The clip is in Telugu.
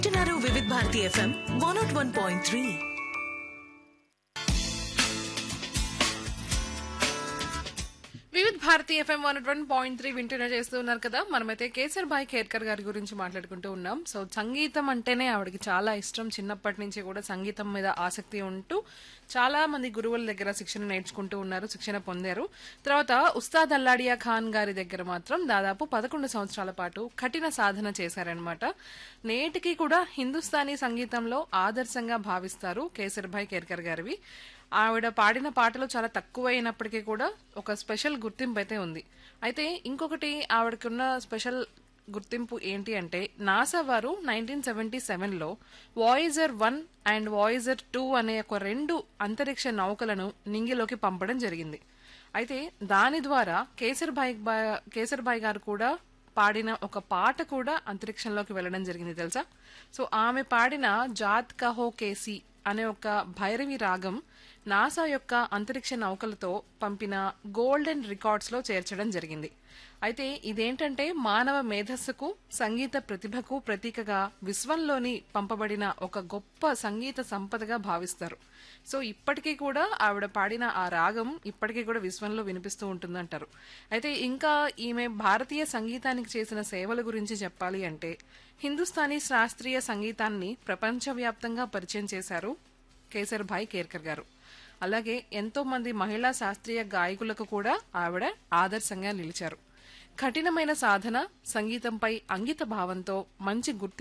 వింటున్నారు Vividh Bharati FM one nought one point three Vividh Bharati FM one one point three వింటూనే చేస్తూ ఉన్నారు కదా మనమైతే కేసర్ భాయ్ కేర్కర్ గారి గురించి మాట్లాడుకుంటూ ఉన్నాం సో సంగీతం అంటేనే ఆవిడకి చాలా ఇష్టం చిన్నప్పటి నుంచి కూడా సంగీతం మీద ఆసక్తి ఉంటూ చాలా మంది గురువుల దగ్గర శిక్షణ నేర్చుకుంటూ ఉన్నారు శిక్షణ పొందారు తర్వాత ఉస్తాద్ అల్లాడియా ఖాన్ గారి దగ్గర మాత్రం దాదాపు పదకొండు సంవత్సరాల పాటు కఠిన సాధన చేశారనమాట నేటికి కూడా హిందుస్థానీ సంగీతంలో ఆదర్శంగా భావిస్తారు కేసర్ భాయ్ కేర్కర్ గారివి ఆవిడ పాడిన పాటలు చాలా తక్కువైనప్పటికీ కూడా ఒక స్పెషల్ గుర్తింపు అయితే ఉంది అయితే ఇంకొకటి ఆవిడకున్న స్పెషల్ గుర్తింపు ఏంటి అంటే నాసా వారు నైన్టీన్ సెవెంటీ సెవెన్లో Voyager one and Voyager two అనే ఒక రెండు అంతరిక్ష నౌకలను నింగిలోకి పంపడం జరిగింది అయితే దాని ద్వారా కేసర్ భాయ్ బా- కేసర్ భాయ్ గారు కూడా పాడిన ఒక పాట కూడా అంతరిక్షంలోకి వెళ్ళడం జరిగింది తెలుసా సో ఆమె పాడిన జాత్ కహో కేసి అనే ఒక భైరవి రాగం నాసా యొక్క అంతరిక్ష నౌకలతో పంపిన గోల్డెన్ రికార్డ్స్ లో చేర్చడం జరిగింది అయితే ఇదేంటంటే మానవ మేధస్సుకు సంగీత ప్రతిభకు ప్రతీకగా విశ్వంలోని పంపబడిన ఒక గొప్ప సంగీత సంపదగా భావిస్తారు సో ఇప్పటికీ కూడా ఆవిడ పాడిన ఆ రాగం ఇప్పటికీ కూడా విశ్వంలో వినిపిస్తూ ఉంటుందంటారు అయితే ఇంకా ఈమె భారతీయ సంగీతానికి చేసిన సేవల గురించి చెప్పాలి అంటే హిందుస్థానీ శాస్త్రీయ సంగీతాన్ని ప్రపంచవ్యాప్తంగా పరిచయం చేశారు కేసర్ భాయ్ కేర్కర్ గారు అలాగే ఎంతో మంది మహిళా శాస్త్రీయ గాయకులకు కూడా ఆవిడ ఆదర్శంగా నిలిచారు కఠినమైన సాధన సంగీతంపై అంకిత భావంతో మంచి గుర్తింపు